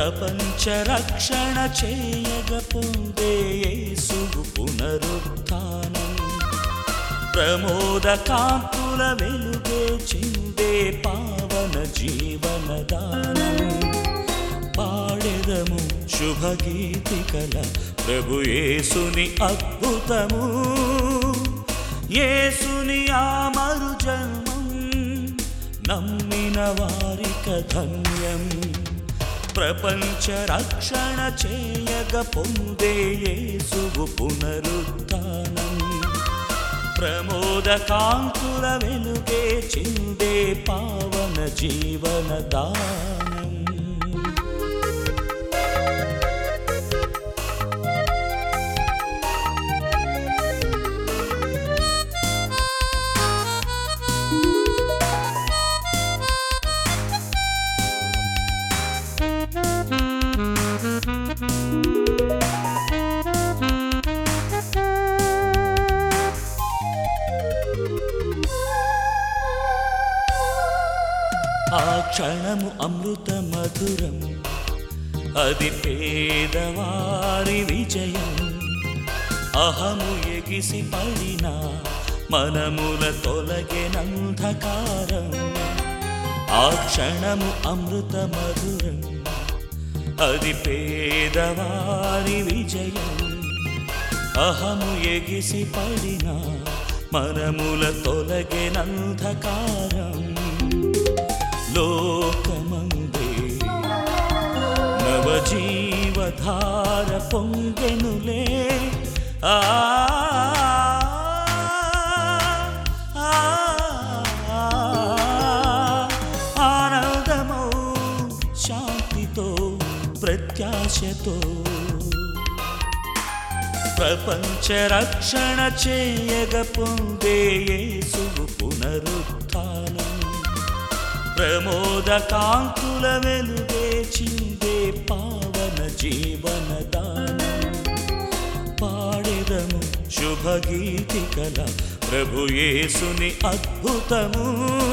ప్రపంచ రక్షణ చేయగపోదే యేసువు పునరుత్థానం ప్రమోద కాంతుల వెలుగే చిందే పావన జీవన దానం పాడెదము శుభగీతికల ప్రభు యేసుని అద్భుతము యేసుని ఆమరు జన్మం నమ్మిన వారిక ధన్యం ప్రపంచ రక్షణ చేయగ పొందే యేసువు పునరుత్థానం ప్రమోద కాంతుల వెలుగే చిందే పావన జీవన దానం ఆ క్షణము అమృత మధురం అది పేదవారి విజయం అహము ఎగిసి పడిన మనముల తొలగెనంధకారం ఆ క్షణము అమృత మధురం అది పేదవారి విజయం అహము ఎగిసి పడిన మనముల తొలగెనంధకారం లోకమందే నవజీవధార పొంగెనులే ఆ ఆ, ఆనందమో శాంతితో ప్రత్యాశతో ప్రపంచ రక్షణ చేయగ పొందే యేసువు పునరుత్థానం ప్రమోద కాంతుల వెలుగే చిందే పావన జీవన దానం పాడెదము శుభగీతికల ప్రభు యేసుని అద్భుతము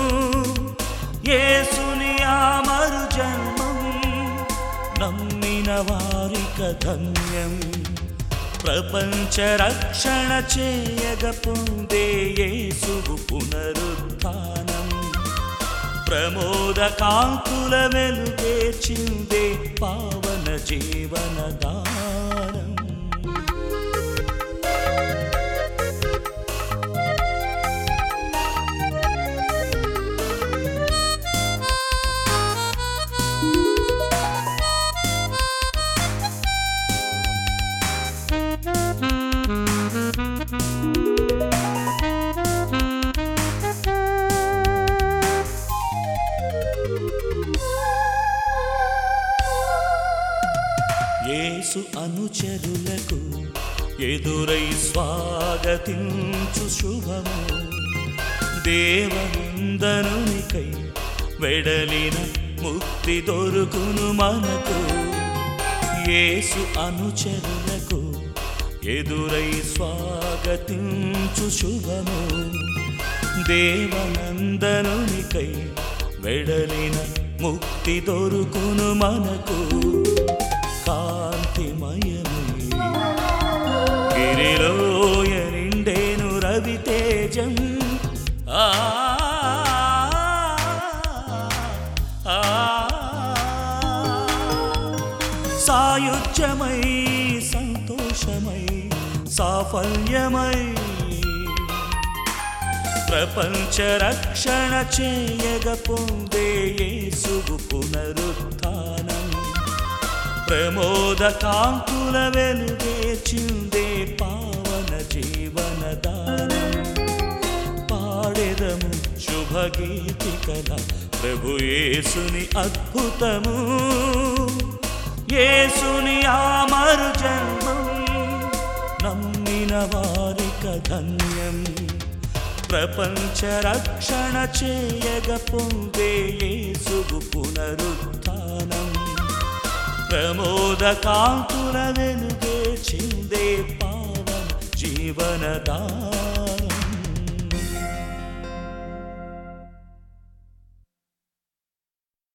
యేసుని ఆమరు జన్మం నమ్మిన వారిక ధన్యం ప్రపంచ రక్షణ చేయగ పొందే యేసువు పునరుత్థానం ప్రమోద కాంతుల వెలుగే చిందే పావన జీవన దానం యేసు అనుచరులకు ఎదురై స్వాగతించు శుభము దేవనందనునికై వెడలిన ముక్తి దొరుకును మనకు యేసు అనుచరులకు ఎదురై స్వాగతించు శుభము దేవనందనునికై వెడలిన ముక్తి దొరుకును మనకు కాంతిమయమే గిరిలోయ నిండేను రవి తేజం ఆ ఆ, సాయుధ్యమై సంతోషమై సాఫల్యమై ప్రపంచ రక్షణ చేయగ పొందే యేసువు పునరుత్థానం ప్రమోద కాంతుల వెలుగే చిందే పావన జీవన దానం పాడెదము శుభగీతికల ప్రభు యేసుని అద్భుతము యేసుని ఆమరు జన్మం నమ్మిన వారిక ధన్యం ప్రపంచ రక్షణ చేయగ పొందే యేసువు పునరుత్థానం ప్రమోద కాంతుల వెలుగే చిందే పావన జీవనదా